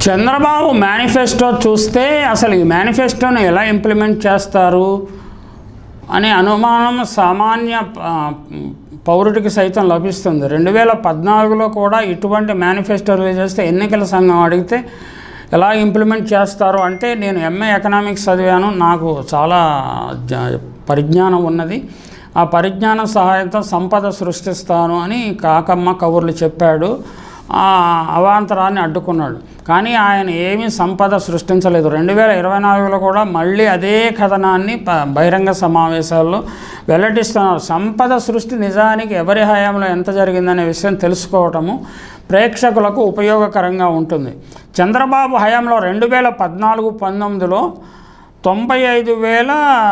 Chandrababu manifesto చూస్తే అసలు ఈ మేనిఫెస్టోని ఎలా ఇంప్లిమెంట్ చేస్తారు అనే అనుమానం సామాన్య ఆ, పౌరుడికి సైతం లభిస్తుంది రెండు వేల పద్నాలుగులో కూడా ఇటువంటి మేనిఫెస్టో రిలీజ్ చేస్తే ఎన్నికల సంఘం అడిగితే ఎలా ఇంప్లిమెంట్ చేస్తారు అంటే నేను ఎంఏ ఎకనామిక్స్ చదివాను నాకు చాలా జ- పరిజ్ఞానం ఉన్నది ఆ పరిజ్ఞానం సహాయంతో సంపద సృష్టిస్తాను అని కాకమ్మ కబుర్లు చెప్పాడు ఆ అవాంతరాన్ని అడ్డుకున్నాడు కానీ ఆయన ఏమీ సంపద సృష్టించలేదు రెండు వేల ఇరవై నాలుగులో కూడా మళ్ళీ అదే కథనాన్ని ప- బహిరంగ సమావేశాల్లో వెల్లడిస్తున్నారు సంపద సృష్టి నిజానికి ఎవరి హయాంలో ఎంత జరిగిందనే విషయం తెలుసుకోవటము ప్రేక్షకులకు ఉపయోగకరంగా ఉంటుంది చంద్రబాబు హయాంలో రెండు వేల పద్నాలుగు పంతొమ్మిదిలో తొంభై ఐదు వేల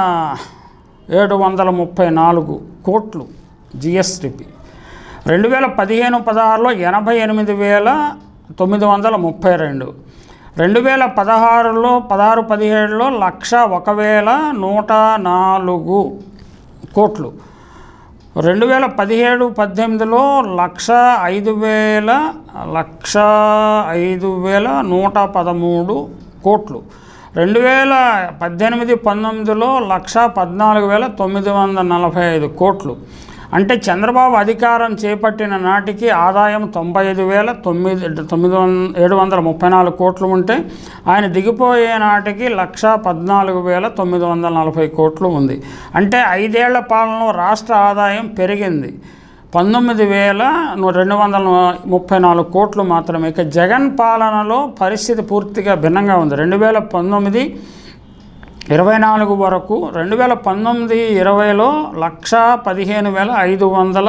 ఏడు వందల ముప్పై నాలుగు కోట్లు జిఎస్టిపి రెండు వేల పదిహేను పదహారులో ఎనభై ఎనిమిది వేల తొమ్మిది వందల ముప్పై రెండు రెండు వేల పదహారులో పదహారు పదిహేడులో లక్ష ఒక వేల నూట నాలుగు కోట్లు రెండు వేల పదిహేడు పద్దెనిమిదిలో లక్ష ఐదు వేల లక్ష ఐదు వేల నూట పదమూడు కోట్లు రెండు వేల పద్దెనిమిది పంతొమ్మిదిలో లక్ష పద్నాలుగు వేల తొమ్మిది వందల నలభై ఐదు కోట్లు అంటే చంద్రబాబు అధికారం చేపట్టిన నాటికి ఆదాయం తొంభై ఐదు వేల తొమ్మిది తొమ్మిది వంద ఏడు వందల ముప్పై నాలుగు కోట్లు ఉంటే ఆయన దిగిపోయే నాటికి లక్ష పద్నాలుగు వేల తొమ్మిది వందల నలభై కోట్లు ఉంది అంటే ఐదేళ్ల పాలనలో రాష్ట్ర ఆదాయం పెరిగింది పంతొమ్మిది వేల రెండు వందల ముప్పై నాలుగు కోట్లు మాత్రమే ఇక జగన్ పాలనలో పరిస్థితి పూర్తిగా భిన్నంగా ఉంది రెండు వేల పంతొమ్మిది ఇరవై నాలుగు వరకు రెండు వేల పంతొమ్మిది ఇరవైలో లక్ష పదిహేను వేల ఐదు వందల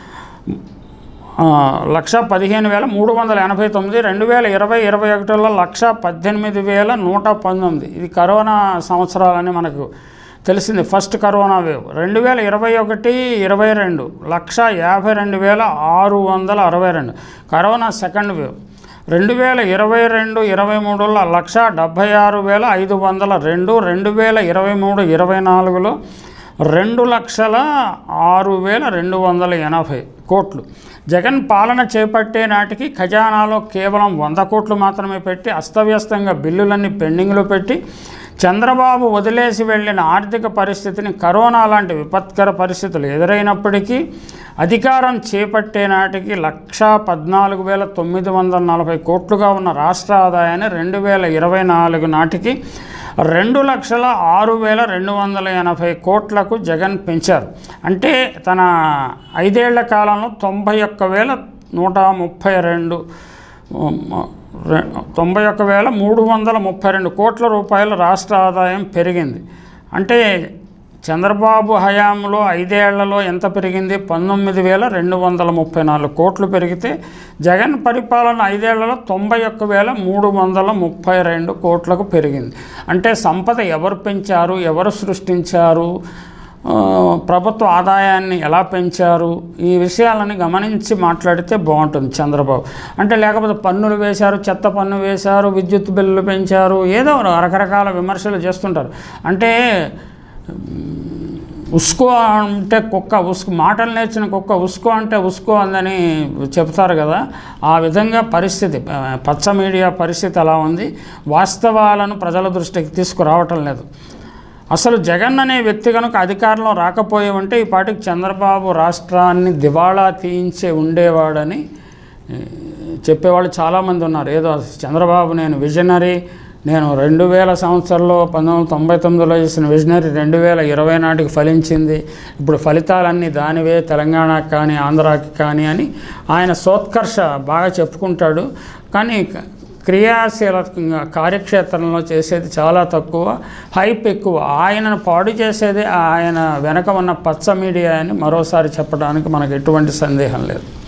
ఆ, లక్ష పదిహేను వేల మూడు వందల ఎనభై తొమ్మిది రెండు వేల ఇరవై ఇరవై ఒకటిలో లక్ష పద్దెనిమిది వేల నూట పంతొమ్మిది ఇది కరోనా సంవత్సరాలని మనకు తెలిసింది ఫస్ట్ కరోనా వేవ్ రెండు వేల ఇరవై ఒకటి ఇరవై రెండు లక్ష యాభై రెండు వేల ఆరు వందల అరవై రెండు కరోనా సెకండ్ వేవ్ రెండు వేల ఇరవై రెండు ఇరవై మూడులో లక్ష డెబ్భై ఆరు వేల ఐదు వందల రెండు రెండు వేల ఇరవై మూడు ఇరవై నాలుగులో రెండు లక్షల ఆరు వేల రెండు వందల ఎనభై కోట్లు జగన్ పాలన చేపట్టే నాటికి ఖజానాలో కేవలం వంద కోట్లు మాత్రమే పెట్టి అస్తవ్యస్తంగా బిల్లులన్నీ పెండింగ్లో పెట్టి చంద్రబాబు వదిలేసి వెళ్ళిన ఆర్థిక పరిస్థితిని కరోనా లాంటి విపత్కర పరిస్థితులు ఎదురైనప్పటికీ అధికారం చేపట్టే నాటికి లక్ష పద్నాలుగు వేల తొమ్మిది వందల నలభై కోట్లుగా ఉన్న రాష్ట్ర ఆదాయాన్ని రెండు వేల ఇరవై నాలుగు నాటికి రెండు లక్షల ఆరు వేల రెండు వందల ఎనభై కోట్లకు జగన్ పెంచారు అంటే తన ఐదేళ్ల కాలంలో తొంభై ఒక్క వేల నూట ముప్పై రెండు ఉమ్, రె- తొంభై ఒక్క వేల మూడు వందల ముప్పై రెండు కోట్ల రూపాయల రాష్ట్ర ఆదాయం పెరిగింది అంటే చంద్రబాబు హయాంలో ఐదేళ్లలో ఎంత పెరిగింది పంతొమ్మిది వేల రెండు వందల ముప్పై నాలుగు కోట్లు పెరిగితే జగన్ పరిపాలన ఐదేళ్లలో తొంభై ఒక్క వేల మూడు వందల ముప్పై రెండు కోట్లకు పెరిగింది అంటే సంపద ఎవరు పెంచారు ఎవరు సృష్టించారు ఆ, ప్రభుత్వ ఆదాయాన్ని ఎలా పెంచారు ఈ విషయాలని గమనించి మాట్లాడితే బాగుంటుంది చంద్రబాబు అంటే లేకపోతే పన్నులు వేశారు చెత్త పన్ను వేశారు విద్యుత్ బిల్లులు పెంచారు ఏదో రకరకాల విమర్శలు చేస్తుంటారు అంటే ఉస్కో అంటే కుక్క ఉస్కు మాటలు నేర్చిన కుక్క ఉస్కో అంటే ఉస్కో అందని చెప్తారు కదా ఆ విధంగా పరిస్థితి ఆ, పచ్చ మీడియా పరిస్థితి అలా ఉంది వాస్తవాలను ప్రజల దృష్టికి తీసుకురావటం లేదు అసలు జగన్ అనే వ్యక్తి కనుక అధికారంలో రాకపోయి ఉంటే ఈ పాటికి చంద్రబాబు రాష్ట్రాన్ని దివాళా తీయించే ఉండేవాడని ఏ, చెప్పేవాళ్ళు చాలామంది ఉన్నారు ఏదో చంద్రబాబు నేను విజనరీ నేను రెండు వేల సంవత్సరంలో పంతొమ్మిది వందల తొంభై తొమ్మిదిలో చేసిన విజనరీ రెండు వేల ఇరవై నాటికి ఫలించింది ఇప్పుడు ఫలితాలన్నీ దానివే తెలంగాణకి కానీ ఆంధ్రాకి కానీ అని ఆయన సోత్కర్ష బాగా చెప్పుకుంటాడు కానీ క- క్రియాశీలకంగా కార్యక్షేత్రంలో చేసేది చాలా తక్కువ హైప్ ఎక్కువ ఆయనను పాడు చేసేది ఆయన వెనక ఉన్న పచ్చ మీడియా అని మరోసారి చెప్పడానికి మనకు ఎటువంటి సందేహం లేదు